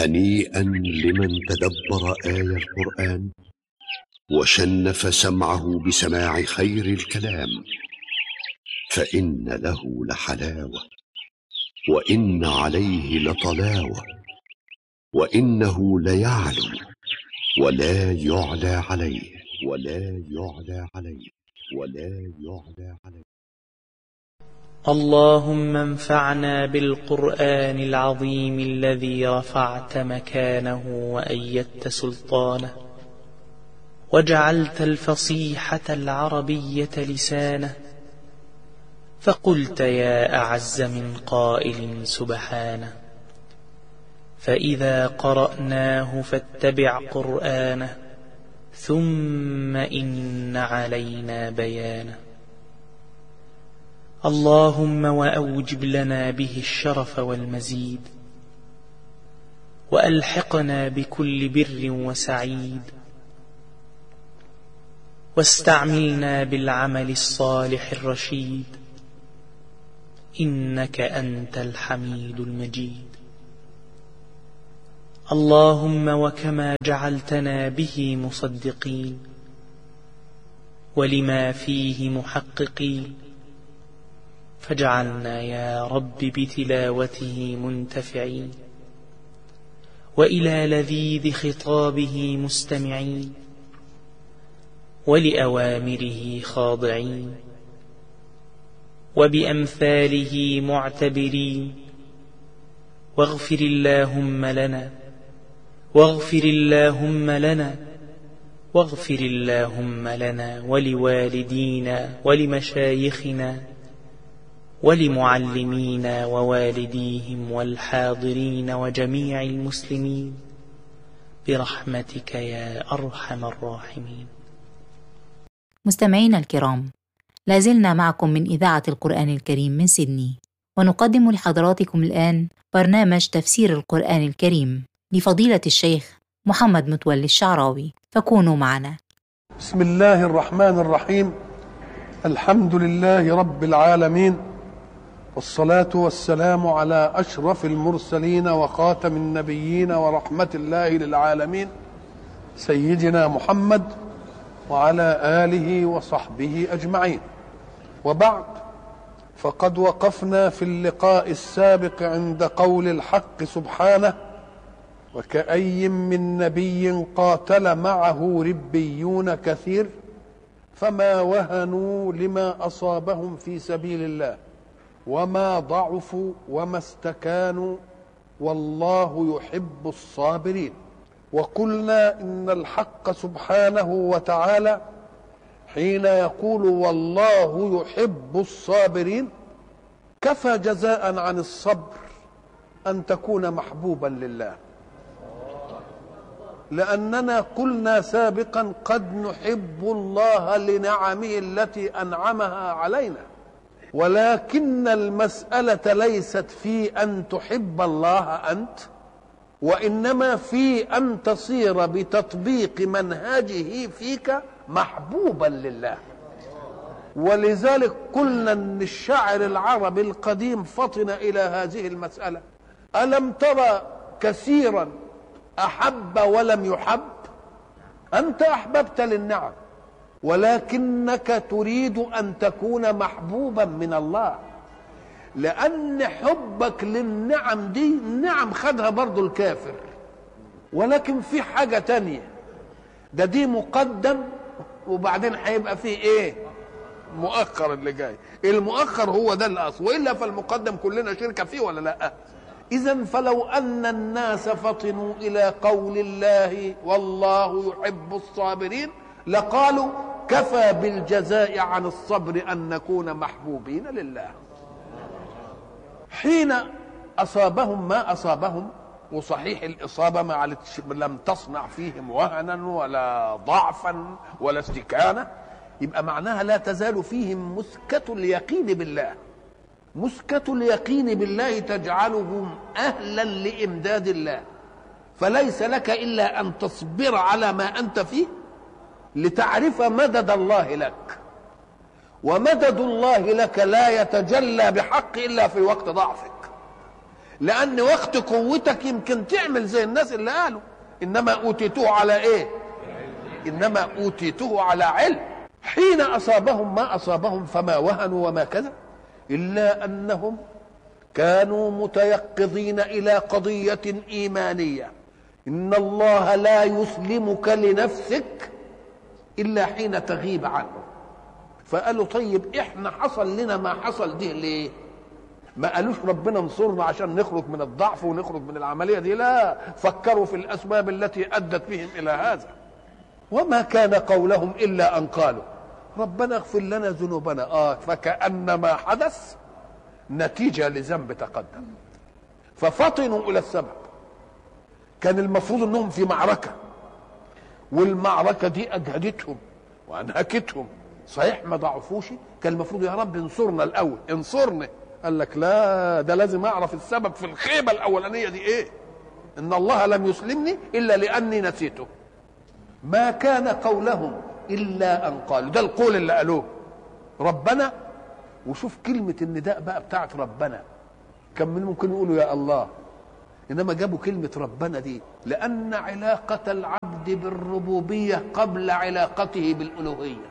هنيئا لمن تدبر آي القرآن وشنف سمعه بسماع خير الكلام فإن له لحلاوة وإن عليه لطلاوة وإنه ليعلو ولا يعلى عليه ولا يعلى عليه ولا يعلى عليه اللهم انفعنا بالقرآن العظيم الذي رفعت مكانه وأيدت سلطانه وجعلت الفصيحة العربية لسانه فقلت يا أعز من قائل سبحانه فإذا قرأناه فاتبع قرآنه ثم إن علينا بيانه اللهم وأوجب لنا به الشرف والمزيد وألحقنا بكل بر وسعيد واستعملنا بالعمل الصالح الرشيد إنك أنت الحميد المجيد اللهم وكما جعلتنا به مصدقين ولما فيه محققين فاجعلنا يا رب بتلاوته منتفعين وإلى لذيذ خطابه مستمعين ولأوامره خاضعين وبأمثاله معتبرين واغفر اللهم لنا واغفر اللهم لنا واغفر اللهم لنا ولوالدينا ولمشايخنا ولمعلمينا ووالديهم والحاضرين وجميع المسلمين برحمتك يا أرحم الراحمين مستمعينا الكرام لازلنا معكم من إذاعة القرآن الكريم من سيدني ونقدم لحضراتكم الآن برنامج تفسير القرآن الكريم لفضيلة الشيخ محمد متولي الشعراوي فكونوا معنا بسم الله الرحمن الرحيم الحمد لله رب العالمين والصلاة والسلام على أشرف المرسلين وخاتم النبيين ورحمة الله للعالمين سيدنا محمد وعلى آله وصحبه أجمعين وبعد فقد وقفنا في اللقاء السابق عند قول الحق سبحانه وكأي من نبي قاتل معه ربيون كثير فما وهنوا لما أصابهم في سبيل الله وما ضعفوا وما استكانوا والله يحب الصابرين وقلنا ان الحق سبحانه وتعالى حين يقول والله يحب الصابرين كفى جزاء عن الصبر ان تكون محبوبا لله لاننا قلنا سابقا قد نحب الله لنعمه التي انعمها علينا ولكن المساله ليست في ان تحب الله انت وانما في ان تصير بتطبيق منهجه فيك محبوبا لله ولذلك قلنا ان الشاعر العربي القديم فطن الى هذه المساله الم ترى كثيرا احب ولم يحب انت احببت للنعم ولكنك تريد ان تكون محبوبا من الله لان حبك للنعم دي النعم خدها برضو الكافر ولكن في حاجة تانية ده دي مقدم وبعدين هيبقى فيه ايه مؤخر اللي جاي المؤخر هو ده الاصل والا فالمقدم كلنا شركه فيه ولا لا اذا فلو ان الناس فطنوا الى قول الله والله يحب الصابرين لقالوا كفى بالجزاء عن الصبر ان نكون محبوبين لله حين اصابهم ما اصابهم وصحيح الاصابه ما لم تصنع فيهم وهنا ولا ضعفا ولا استكانه يبقى معناها لا تزال فيهم مسكه اليقين بالله مسكه اليقين بالله تجعلهم اهلا لامداد الله فليس لك الا ان تصبر على ما انت فيه لتعرف مدد الله لك ومدد الله لك لا يتجلى بحق الا في وقت ضعفك لان وقت قوتك يمكن تعمل زي الناس اللي قالوا انما اوتيتوه على ايه انما اوتيته على علم حين اصابهم ما اصابهم فما وهنوا وما كذا الا انهم كانوا متيقظين الى قضيه ايمانيه ان الله لا يسلمك لنفسك الا حين تغيب عنه فقالوا طيب احنا حصل لنا ما حصل ده ليه ما قالوش ربنا انصرنا عشان نخرج من الضعف ونخرج من العمليه دي لا فكروا في الاسباب التي ادت بهم الى هذا وما كان قولهم الا ان قالوا ربنا اغفر لنا ذنوبنا اه فكأن ما حدث نتيجة لذنب تقدم ففطنوا إلى السبب كان المفروض أنهم في معركة والمعركة دي أجهدتهم وأنهكتهم صحيح ما ضعفوش كان المفروض يا رب انصرنا الأول انصرنا قال لك لا ده لازم أعرف السبب في الخيبة الأولانية دي إيه إن الله لم يسلمني إلا لأني نسيته ما كان قولهم إلا أن قالوا ده القول اللي قالوه ربنا وشوف كلمة النداء بقى بتاعت ربنا كان من ممكن يقولوا يا الله إنما جابوا كلمة ربنا دي لأن علاقة العبد بالربوبية قبل علاقته بالألوهية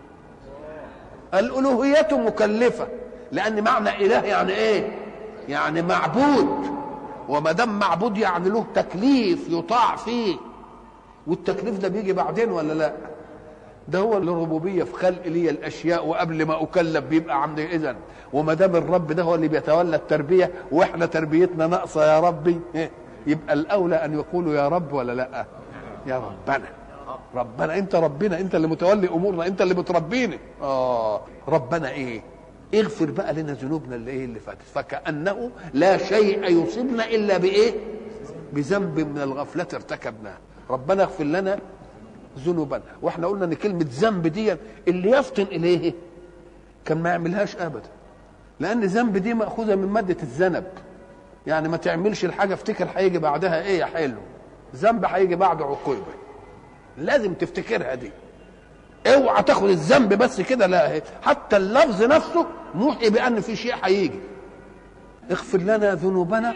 الألوهية مكلفة لأن معنى إله يعني إيه؟ يعني معبود وما دام معبود يعني له تكليف يطاع فيه والتكليف ده بيجي بعدين ولا لا؟ ده هو الربوبيه في خلق لي الاشياء وقبل ما اكلف بيبقى عندي اذن وما دام الرب ده هو اللي بيتولى التربيه واحنا تربيتنا ناقصه يا ربي يبقى الاولى ان يقولوا يا رب ولا لا؟ يا ربنا ربنا انت ربنا انت اللي متولي امورنا انت اللي بتربيني اه ربنا ايه؟ اغفر بقى لنا ذنوبنا اللي ايه اللي فاتت فكانه لا شيء يصيبنا الا بايه؟ بذنب من الغفله ارتكبناه ربنا اغفر لنا ذنوبنا واحنا قلنا ان كلمه ذنب دي اللي يفطن اليه كان ما يعملهاش ابدا لان ذنب دي ماخوذه من ماده الذنب يعني ما تعملش الحاجه افتكر هيجي بعدها ايه يا حلو ذنب هيجي بعده عقوبه لازم تفتكرها دي اوعى تاخد الذنب بس كده لا حتى اللفظ نفسه موحي بان في شيء هيجي اغفر لنا ذنوبنا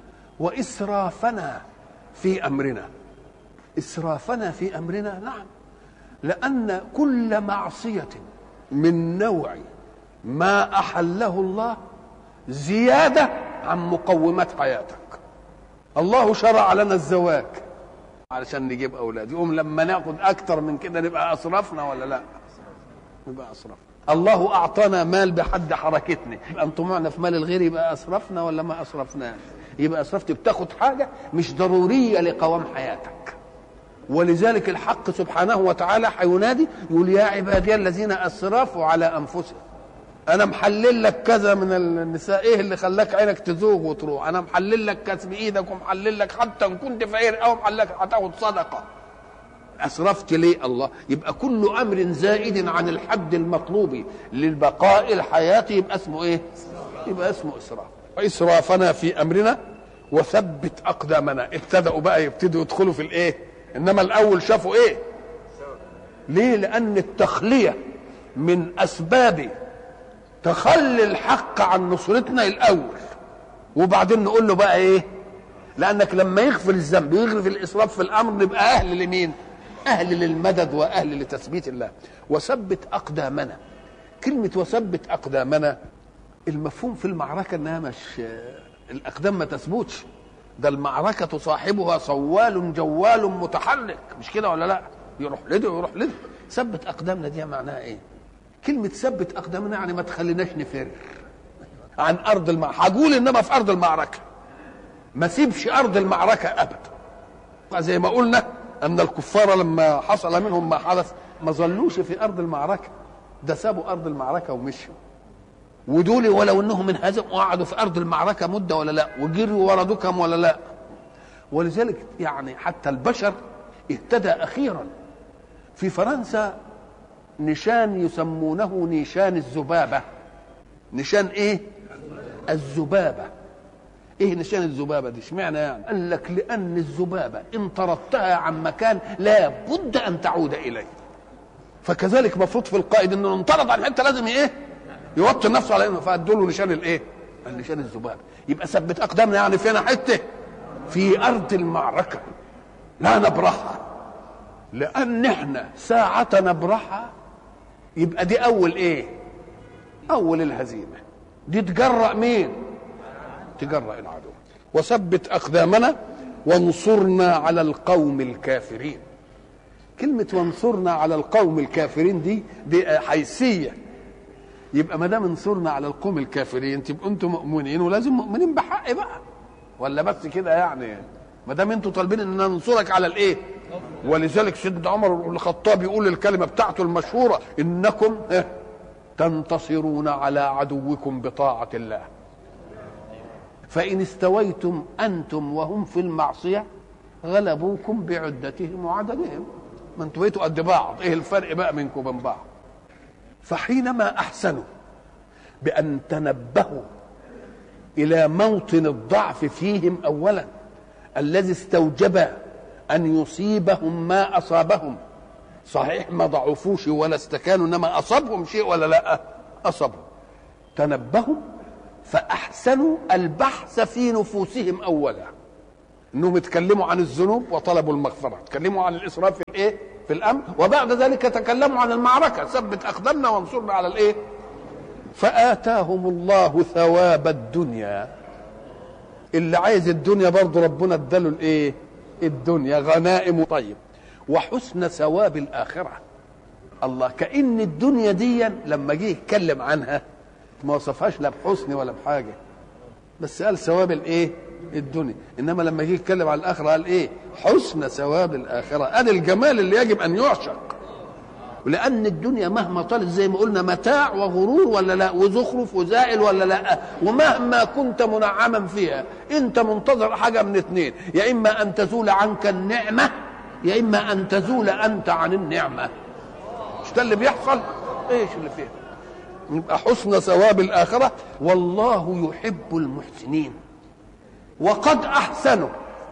واسرافنا في امرنا اسرافنا في امرنا نعم لان كل معصيه من نوع ما احله الله زياده عن مقومات حياتك الله شرع لنا الزواج علشان نجيب اولاد يقوم لما ناخد اكتر من كده نبقى اسرفنا ولا لا نبقى اسرفنا الله اعطانا مال بحد حركتنا يبقى طمعنا في مال الغير يبقى اسرفنا ولا ما اسرفناش يبقى اسرفت بتاخد حاجه مش ضروريه لقوام حياتك ولذلك الحق سبحانه وتعالى هينادي يقول يا عبادي الذين اسرفوا على انفسهم انا محلل لك كذا من النساء ايه اللي خلاك عينك تزوغ وتروح انا محلل لك كسب ايدك ومحلل لك حتى ان كنت فقير او محلل لك هتاخد صدقه اسرفت ليه الله يبقى كل امر زائد عن الحد المطلوب للبقاء الحياه يبقى اسمه ايه يبقى اسمه اسراف اسرافنا في امرنا وثبت اقدامنا ابتدأوا بقى يبتدوا يدخلوا في الايه انما الاول شافوا ايه ليه لان التخليه من اسباب تخلي الحق عن نصرتنا الاول وبعدين نقول له بقى ايه لانك لما يغفر الذنب ويغفر الاسراف في الامر نبقى اهل لمين اهل للمدد واهل لتثبيت الله وثبت اقدامنا كلمه وثبت اقدامنا المفهوم في المعركه انها مش الاقدام ما تثبتش ده المعركة صاحبها صوال جوال متحرك مش كده ولا لا يروح لده ويروح لده ثبت أقدامنا دي معناها إيه كلمة ثبت أقدامنا يعني ما تخليناش نفر عن أرض المعركة هقول إنما في أرض المعركة ما سيبش أرض المعركة أبدا زي ما قلنا أن الكفار لما حصل منهم ما حدث ما ظلوش في أرض المعركة ده سابوا أرض المعركة ومشوا ودول ولو انهم انهزموا وقعدوا في ارض المعركه مده ولا لا وجروا ورا دكم ولا لا ولذلك يعني حتى البشر اهتدى اخيرا في فرنسا نشان يسمونه نيشان الذبابه نشان ايه الذبابه ايه نشان الذبابه دي اشمعنى يعني قال لك لان الذبابه ان طردتها عن مكان لا بد ان تعود اليه فكذلك مفروض في القائد انه انطرد عن حته لازم ايه يوطي نفسه على انه فادوا له نشان الايه؟ قال لسان الذباب يبقى ثبت اقدامنا يعني فينا حته في ارض المعركه لا نبرحها لان احنا ساعه نبرحها يبقى دي اول ايه اول الهزيمه دي تجرأ مين تجرأ العدو وثبت اقدامنا وانصرنا على القوم الكافرين كلمة وانصرنا على القوم الكافرين دي دي حيثية يبقى ما دام انصرنا على القوم الكافرين تبقوا انتم مؤمنين ولازم مؤمنين بحق بقى ولا بس كده يعني ما دام انتم طالبين ان ننصرك على الايه ولذلك سيدنا عمر بن الخطاب يقول الكلمه بتاعته المشهوره انكم إيه؟ تنتصرون على عدوكم بطاعه الله فان استويتم انتم وهم في المعصيه غلبوكم بعدتهم وعددهم ما انتوا بقيتوا قد بعض ايه الفرق بقى منكم وبين بعض فحينما احسنوا بان تنبهوا الى موطن الضعف فيهم اولا الذي استوجب ان يصيبهم ما اصابهم صحيح ما ضعفوش ولا استكانوا انما اصابهم شيء ولا لا اصابهم تنبهوا فاحسنوا البحث في نفوسهم اولا انهم يتكلموا عن الذنوب وطلبوا المغفره تكلموا عن الاسراف في الايه في الامر وبعد ذلك تكلموا عن المعركه ثبت اقدامنا وانصرنا على الايه فاتاهم الله ثواب الدنيا اللي عايز الدنيا برضه ربنا اداله الايه الدنيا غنائم طيب وحسن ثواب الاخره الله كان الدنيا دي لما جه يتكلم عنها ما وصفهاش لا بحسن ولا بحاجه بس قال ثواب الايه الدنيا انما لما جه يتكلم عن الاخره قال ايه حسن ثواب الاخره ادي الجمال اللي يجب ان يعشق لان الدنيا مهما طالت زي ما قلنا متاع وغرور ولا لا وزخرف وزائل ولا لا ومهما كنت منعما فيها انت منتظر حاجه من اتنين يا اما ان تزول عنك النعمه يا اما ان تزول انت عن النعمه مش ده اللي بيحصل ايش اللي فيها يبقى حسن ثواب الاخره والله يحب المحسنين وقد احسنوا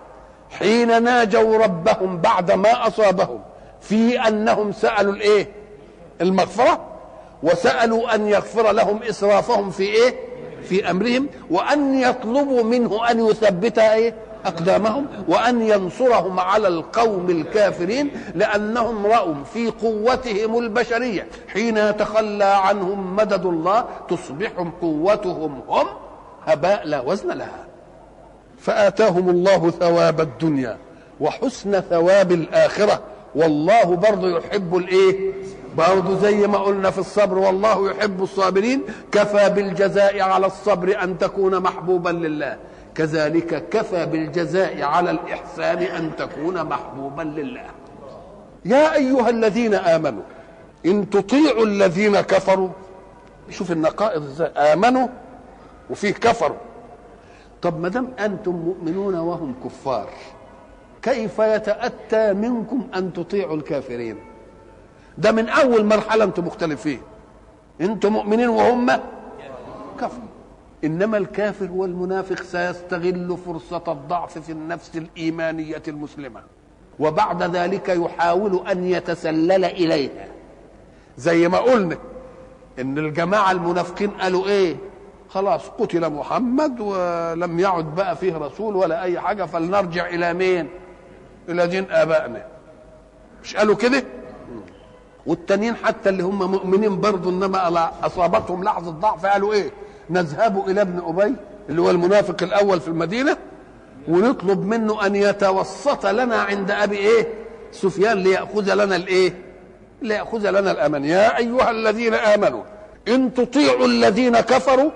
حين ناجوا ربهم بعد ما اصابهم في انهم سالوا الايه المغفره وسالوا ان يغفر لهم اسرافهم في ايه في امرهم وان يطلبوا منه ان يثبت ايه اقدامهم وان ينصرهم على القوم الكافرين لانهم راوا في قوتهم البشريه حين يتخلى عنهم مدد الله تصبح قوتهم هم هباء لا وزن لها فاتاهم الله ثواب الدنيا وحسن ثواب الاخره والله برضه يحب الايه برضه زي ما قلنا في الصبر والله يحب الصابرين كفى بالجزاء على الصبر ان تكون محبوبا لله كذلك كفى بالجزاء على الاحسان ان تكون محبوبا لله يا ايها الذين امنوا ان تطيعوا الذين كفروا شوف النقائض ازاي امنوا وفيه كفروا طب ما دام انتم مؤمنون وهم كفار كيف يتاتى منكم ان تطيعوا الكافرين ده من اول مرحله انتم مختلفين انتم مؤمنين وهم كفر انما الكافر والمنافق سيستغل فرصه الضعف في النفس الايمانيه المسلمه وبعد ذلك يحاول ان يتسلل اليها زي ما قلنا ان الجماعه المنافقين قالوا ايه خلاص قتل محمد ولم يعد بقى فيه رسول ولا اي حاجه فلنرجع الى مين الى دين ابائنا مش قالوا كده والتانيين حتى اللي هم مؤمنين برضه انما اصابتهم لحظه ضعف قالوا ايه نذهب الى ابن ابي اللي هو المنافق الاول في المدينه ونطلب منه ان يتوسط لنا عند ابي ايه سفيان ليأخذ لنا الايه ليأخذ لنا الامان يا ايها الذين امنوا ان تطيعوا الذين كفروا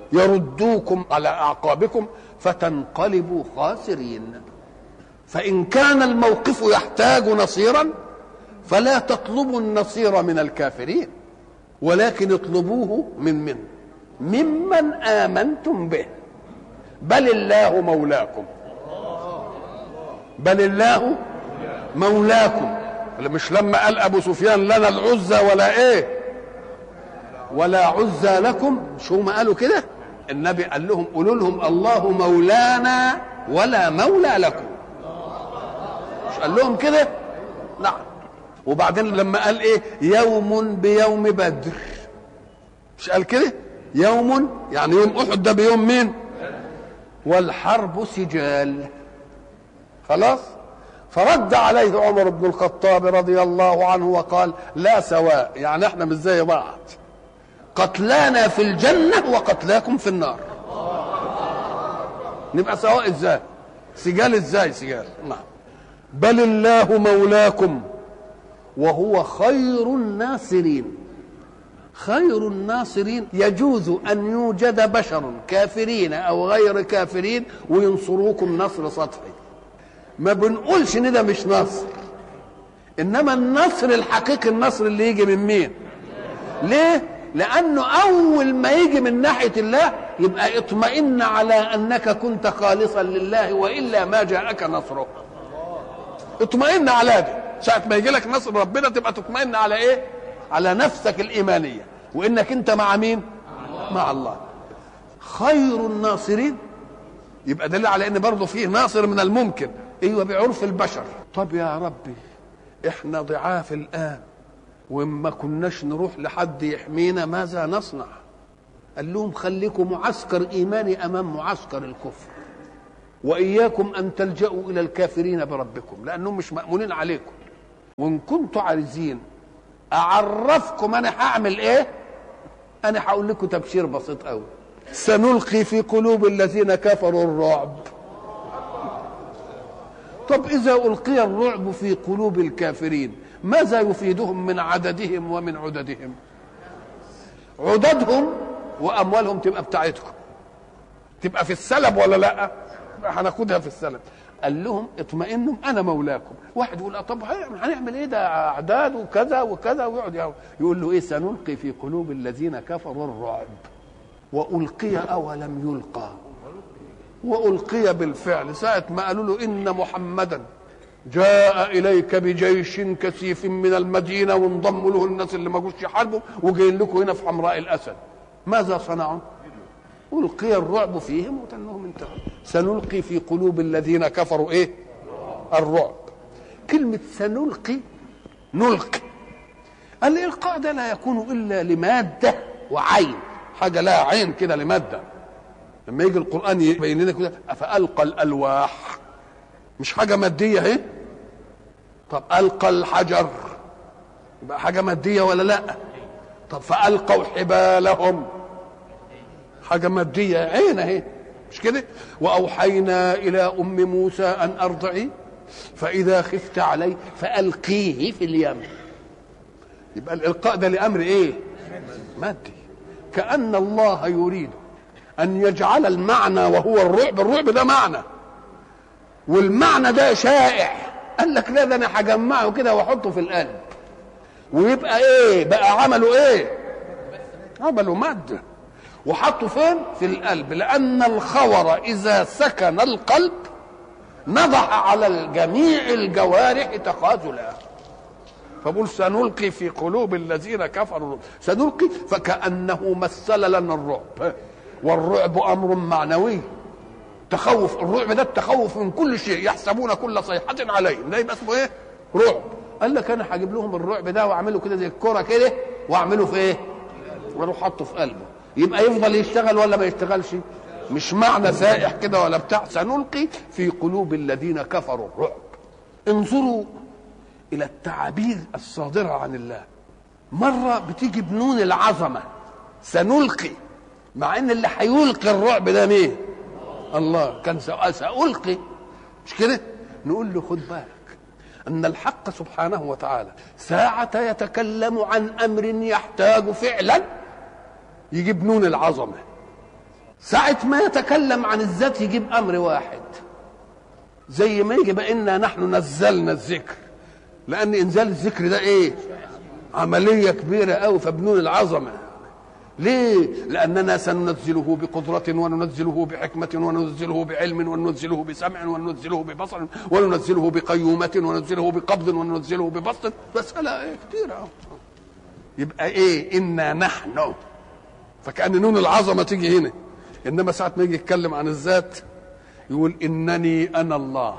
يردوكم على اعقابكم فتنقلبوا خاسرين فان كان الموقف يحتاج نصيرا فلا تطلبوا النصير من الكافرين ولكن اطلبوه من من ممن امنتم به بل الله مولاكم بل الله مولاكم مش لما قال ابو سفيان لنا العزى ولا ايه ولا عزى لكم مش هم قالوا كده النبي قال لهم قولوا لهم الله مولانا ولا مولى لكم مش قال لهم كده نعم وبعدين لما قال ايه يوم بيوم بدر مش قال كده يوم يعني يوم احد ده بيوم مين والحرب سجال خلاص فرد عليه عمر بن الخطاب رضي الله عنه وقال لا سواء يعني احنا مش زي بعض قتلانا في الجنة وقتلاكم في النار نبقى سواء ازاي سجال ازاي سجال نعم بل الله مولاكم وهو خير الناصرين خير الناصرين يجوز ان يوجد بشر كافرين او غير كافرين وينصروكم نصر سطحي ما بنقولش ان ده مش نصر انما النصر الحقيقي النصر اللي يجي من مين ليه لانه اول ما يجي من ناحيه الله يبقى اطمئن على انك كنت خالصا لله والا ما جاءك نصره اطمئن على ده ساعه ما يجي لك نصر ربنا تبقى تطمئن على ايه على نفسك الايمانيه وانك انت مع مين مع الله خير الناصرين يبقى دليل على ان برضه فيه ناصر من الممكن ايوه بعرف البشر طب يا ربي احنا ضعاف الان وما كناش نروح لحد يحمينا ماذا نصنع قال لهم خليكم معسكر ايماني امام معسكر الكفر واياكم ان تلجأوا الى الكافرين بربكم لانهم مش مامونين عليكم وان كنتوا عايزين اعرفكم انا هعمل ايه انا هقول لكم تبشير بسيط قوي سنلقي في قلوب الذين كفروا الرعب طب اذا القي الرعب في قلوب الكافرين ماذا يفيدهم من عددهم ومن عددهم عددهم واموالهم تبقى بتاعتكم تبقى في السلب ولا لا هناخدها في السلب قال لهم اطمئنوا انا مولاكم واحد يقول طب هنعمل ايه ده اعداد وكذا وكذا ويقعد يقول له ايه سنلقي في قلوب الذين كفروا الرعب والقي اولم يلقى والقي بالفعل ساعه ما قالوا له ان محمدا جاء اليك بجيش كثيف من المدينه وانضموا له الناس اللي ما جوش يحاربوا وجايين لكم هنا في حمراء الاسد ماذا صنعوا؟ ألقي الرعب فيهم وتنهم انتهى سنلقي في قلوب الذين كفروا إيه الرعب كلمة سنلقي نلقي الإلقاء ده لا يكون إلا لمادة وعين حاجة لها عين كده لمادة لما يجي القرآن يبين لنا كده فألقى الألواح مش حاجة مادية اهي طب ألقى الحجر يبقى حاجة مادية ولا لا طب فألقوا حبالهم حاجة مادية عين اهي مش كده وأوحينا إلى أم موسى أن أرضعي فإذا خفت عليه فألقيه في اليم يبقى الإلقاء ده لأمر إيه مادي كأن الله يريد أن يجعل المعنى وهو الرعب الرعب ده معنى والمعنى ده شائع قال لك لا ده أنا هجمعه كده وأحطه في القلب ويبقى إيه بقى عمله إيه عمله ماده وحطه فين في القلب لان الخور اذا سكن القلب نضح على جميع الجوارح تخاذلا فبقول سنلقي في قلوب الذين كفروا سنلقي فكانه مثل لنا الرعب والرعب امر معنوي تخوف الرعب ده التخوف من كل شيء يحسبون كل صيحه عليهم ده يبقى اسمه ايه رعب قال لك انا هجيب لهم الرعب ده واعمله كده زي الكره كده واعمله في ايه واروح حاطه في قلبه يبقى يفضل يشتغل ولا ما يشتغلش مش معنى سائح كده ولا بتاع سنلقي في قلوب الذين كفروا الرعب انظروا الى التعابير الصادره عن الله مره بتيجي بنون العظمه سنلقي مع ان اللي هيلقي الرعب ده مين الله كان سألقي مش كده نقول له خد بالك ان الحق سبحانه وتعالى ساعه يتكلم عن امر يحتاج فعلا يجيب نون العظمة ساعة ما يتكلم عن الذات يجيب أمر واحد زي ما يجي إنا نحن نزلنا الذكر لأن إنزال الذكر ده إيه عملية كبيرة أوي فبنون العظمة ليه؟ لأننا سننزله بقدرة وننزله بحكمة وننزله بعلم وننزله بسمع وننزله ببصر وننزله بقيومة وننزله بقبض وننزله ببسط مسألة إيه كتيرة يبقى إيه إنا نحن فكأن نون العظمة تيجي هنا إنما ساعة ما يجي يتكلم عن الذات يقول إنني أنا الله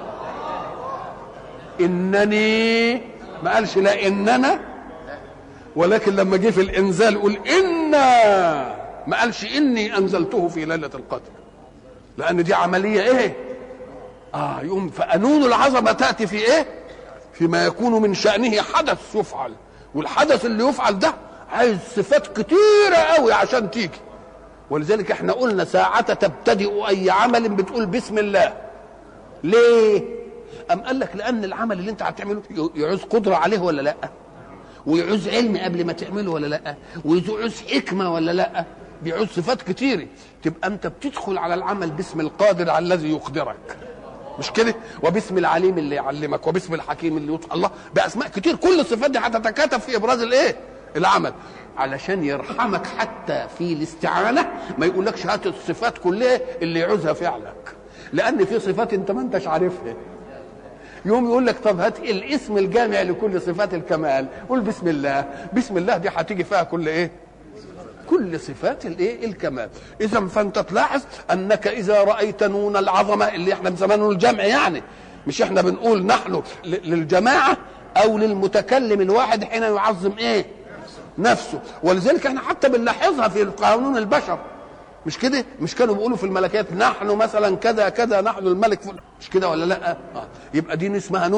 إنني ما قالش لا إننا ولكن لما جه في الانزال يقول انا ما قالش اني انزلته في ليله القدر لان دي عمليه ايه اه يقوم فقانون العظمه تاتي في ايه فيما يكون من شانه حدث يفعل والحدث اللي يفعل ده عايز صفات كتيره قوي عشان تيجي ولذلك احنا قلنا ساعة تبتدئ أي عمل بتقول بسم الله ليه؟ أم قال لك لأن العمل اللي أنت هتعمله يعوز قدرة عليه ولا لأ؟ ويعوز علم قبل ما تعمله ولا لأ؟ ويعوز حكمة ولا لأ؟ بيعوز صفات كتيرة تبقى أنت بتدخل على العمل باسم القادر على الذي يقدرك مش كده وباسم العليم اللي يعلمك وباسم الحكيم اللي يطلع الله باسماء كتير كل الصفات دي هتتكاتف في ابراز الايه العمل علشان يرحمك حتى في الاستعانه ما يقولكش هات الصفات كلها اللي يعوزها فعلك لان في صفات انت ما انتش عارفها يوم يقول لك طب هات الاسم الجامع لكل صفات الكمال قول بسم الله بسم الله دي هتيجي فيها كل ايه كل صفات الايه الكمال اذا فانت تلاحظ انك اذا رايت نون العظمه اللي احنا بنسميها نون الجمع يعني مش احنا بنقول نحن ل- للجماعه او للمتكلم الواحد حين يعظم ايه نفسه ولذلك احنا حتى بنلاحظها في قانون البشر مش كده مش كانوا بيقولوا في الملكات نحن مثلا كذا كذا نحن الملك فل- مش كده ولا لا آه. يبقى دي اسمها نون